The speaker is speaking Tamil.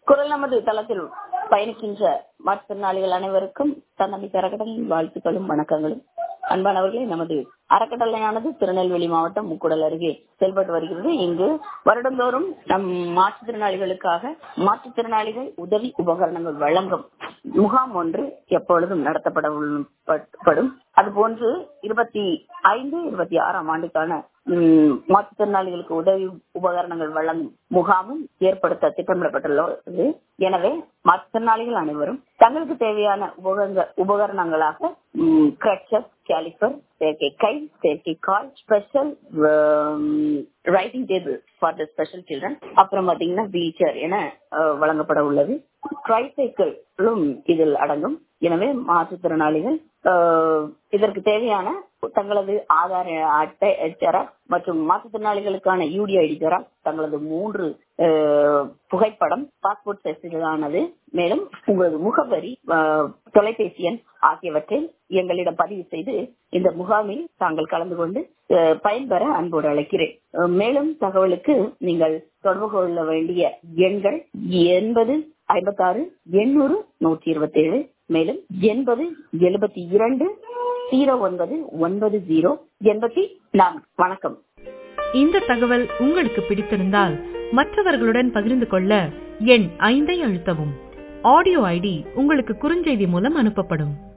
குரல் நமது தளத்தில் பயணிக்கின்ற மாற்றுத்திறனாளிகள் அனைவருக்கும் தன்னம்பிக்கை அறக்கட்டளையின் வாழ்த்துக்களும் வணக்கங்களும் அன்பானவர்களே நமது அறக்கட்டளையானது திருநெல்வேலி மாவட்டம் முக்குடல் அருகே செயல்பட்டு வருகிறது இங்கு வருடந்தோறும் நம் மாற்றுத்திறனாளிகளுக்காக மாற்றுத்திறனாளிகள் உதவி உபகரணங்கள் வழங்கும் முகாம் ஒன்று எப்பொழுதும் நடத்தப்படும் அதுபோன்று இருபத்தி ஐந்து இருபத்தி ஆறாம் ஆண்டுக்கான மாற்றுத்திறனாளிகளுக்கு உதவி உபகரணங்கள் வழங்கும் முகாமும் ஏற்படுத்த திட்டமிடப்பட்டுள்ளது எனவே மாற்றுத்திறனாளிகள் அனைவரும் தங்களுக்கு தேவையான உபகரணங்களாக கிரட்சஸ் கேலிபர் செயற்கை கை செயற்கை கால் special writing table for the special children அப்புறம் பாத்தீங்கன்னா வீல் சேர் என வழங்கப்பட உள்ளது ட்ரைசைக்கிளும் இதில் அடங்கும் எனவே மாற்றுத்திறனாளிகள் இதற்கு தேவையான தங்களது ஆதார் அட்டை ஜெராக்ஸ் மற்றும் மாற்றுத்திறனாளிகளுக்கான யூடிஐடி ஜெராக்ஸ் தங்களது மூன்று புகைப்படம் பாஸ்போர்ட் சைஸிலானது மேலும் உங்களது முகவரி தொலைபேசி எண் ஆகியவற்றை எங்களிடம் பதிவு செய்து இந்த முகாமில் தாங்கள் கலந்து கொண்டு பயன்பெற அன்போடு அழைக்கிறேன் மேலும் தகவலுக்கு நீங்கள் தொடர்பு கொள்ள வேண்டிய எண்கள் எண்பது ஐம்பத்தாறு எண்ணூறு நூற்றி இருபத்தி ஏழு மேலும் எண்பது எழுபத்தி இரண்டு ஜீரோ ஒன்பது ஒன்பது ஜீரோ எண்பத்தி நான்கு வணக்கம் இந்த தகவல் உங்களுக்கு பிடித்திருந்தால் மற்றவர்களுடன் பகிர்ந்து கொள்ள எண் ஐந்தை அழுத்தவும் ஆடியோ ஐடி உங்களுக்கு குறுஞ்செய்தி மூலம் அனுப்பப்படும்